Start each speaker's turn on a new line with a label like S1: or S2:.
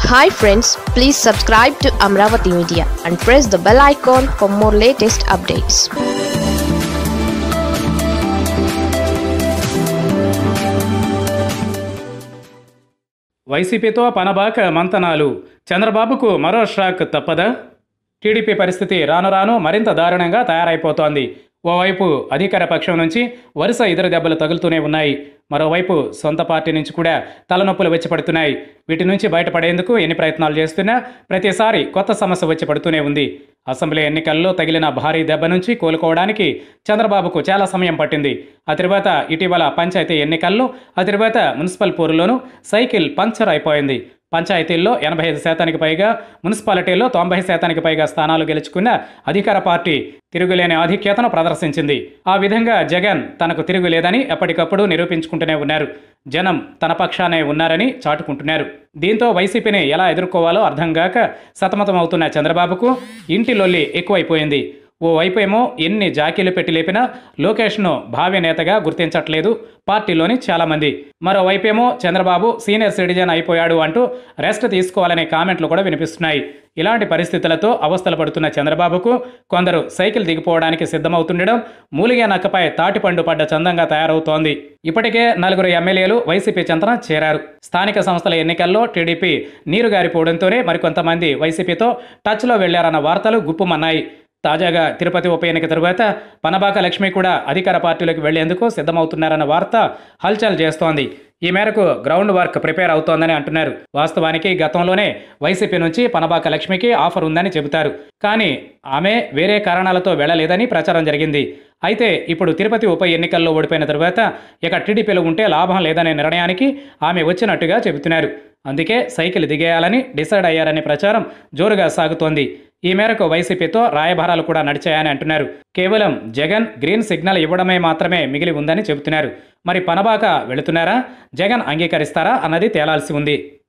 S1: hi friends please subscribe to Amaravati media and press the bell icon for more latest updates
S2: వైసీపీతో పనబాక మంతనాలు చంద్రబాబుకు మరో shock తప్పదా TDP పరిస్థితి రాను రాను మరింత దారుణంగా తయారైపోతోంది ఓవైపు అధికార పక్షం నుంచి వరుస ఎదురు దెబ్బలు తగులుతూనే ఉన్నాయి మరోవైపు సొంత పార్టీ నుంచి కూడా తలనొప్పులు వచ్చి పడుతున్నాయి వీటి నుంచి బయటపడేందుకు ఎన్ని ప్రయత్నాలు చేస్తున్నా ప్రతిసారి కొత్త సమస్య వచ్చి పడుతూనే ఉంది అసెంబ్లీ ఎన్నికల్లో తగిలిన భారీ దెబ్బ నుంచి కోలుకోవడానికి చంద్రబాబుకు చాలా సమయం పట్టింది ఆ తర్వాత ఇటీవల పంచాయతీ ఎన్నికల్లో ఆ తర్వాత మున్సిపల్ పోరులోనూ సైకిల్ పంక్చర్ అయిపోయింది పంచాయతీల్లో ఎనభై ఐదు శాతానికి పైగా మున్సిపాలిటీల్లో తొంభై శాతానికి పైగా స్థానాలు గెలుచుకున్న అధికార పార్టీ తిరుగులేని ఆధిక్యతను ప్రదర్శించింది ఆ విధంగా జగన్ తనకు తిరుగులేదని ఎప్పటికప్పుడు నిరూపించుకుంటూనే ఉన్నారు జనం తన పక్షానే ఉన్నారని చాటుకుంటున్నారు దీంతో వైసీపీని ఎలా ఎదుర్కోవాలో అర్థం కాక సతమతమవుతున్న చంద్రబాబుకు ఇంటి లొల్లి ఎక్కువైపోయింది ఓ వైపేమో ఎన్ని జాకీలు పెట్టి లేపినా లోకేష్ను భావి నేతగా గుర్తించట్లేదు పార్టీలోని చాలామంది మరోవైపేమో చంద్రబాబు సీనియర్ సిటిజన్ అయిపోయాడు అంటూ రెస్ట్ తీసుకోవాలనే కామెంట్లు కూడా వినిపిస్తున్నాయి ఇలాంటి పరిస్థితులతో అవస్థలు పడుతున్న చంద్రబాబుకు కొందరు సైకిల్ దిగిపోవడానికి సిద్ధమవుతుండడం మూలిగే నక్కపై తాటిపండు పడ్డ చందంగా తయారవుతోంది ఇప్పటికే నలుగురు ఎమ్మెల్యేలు వైసీపీ చెంతన చేరారు స్థానిక సంస్థల ఎన్నికల్లో టీడీపీ నీరుగారిపోవడంతోనే మరికొంతమంది వైసీపీతో టచ్లో వెళ్లారన్న వార్తలు గుప్పుమన్నాయి తాజాగా తిరుపతి ఉప ఎన్నిక తరువాత పనబాక లక్ష్మి కూడా అధికార పార్టీలోకి వెళ్లేందుకు సిద్ధమవుతున్నారన్న వార్త హల్చల్ చేస్తోంది ఈ మేరకు గ్రౌండ్ వర్క్ ప్రిపేర్ అవుతోందని అంటున్నారు వాస్తవానికి గతంలోనే వైసీపీ నుంచి పనబాక లక్ష్మికి ఆఫర్ ఉందని చెబుతారు కానీ ఆమె వేరే కారణాలతో వెళ్లలేదని ప్రచారం జరిగింది అయితే ఇప్పుడు తిరుపతి ఉప ఎన్నికల్లో ఓడిపోయిన తరువాత ఇక టీడీపీలో ఉంటే లాభం లేదనే నిర్ణయానికి ఆమె వచ్చినట్టుగా చెబుతున్నారు అందుకే సైకిల్ దిగేయాలని డిసైడ్ అయ్యారనే ప్రచారం జోరుగా సాగుతోంది ఈ మేరకు వైసీపీతో రాయబారాలు కూడా నడిచాయని అంటున్నారు కేవలం జగన్ గ్రీన్ సిగ్నల్ ఇవ్వడమే మాత్రమే మిగిలి ఉందని చెబుతున్నారు మరి పనబాక వెళుతున్నారా జగన్ అంగీకరిస్తారా అన్నది తేలాల్సి ఉంది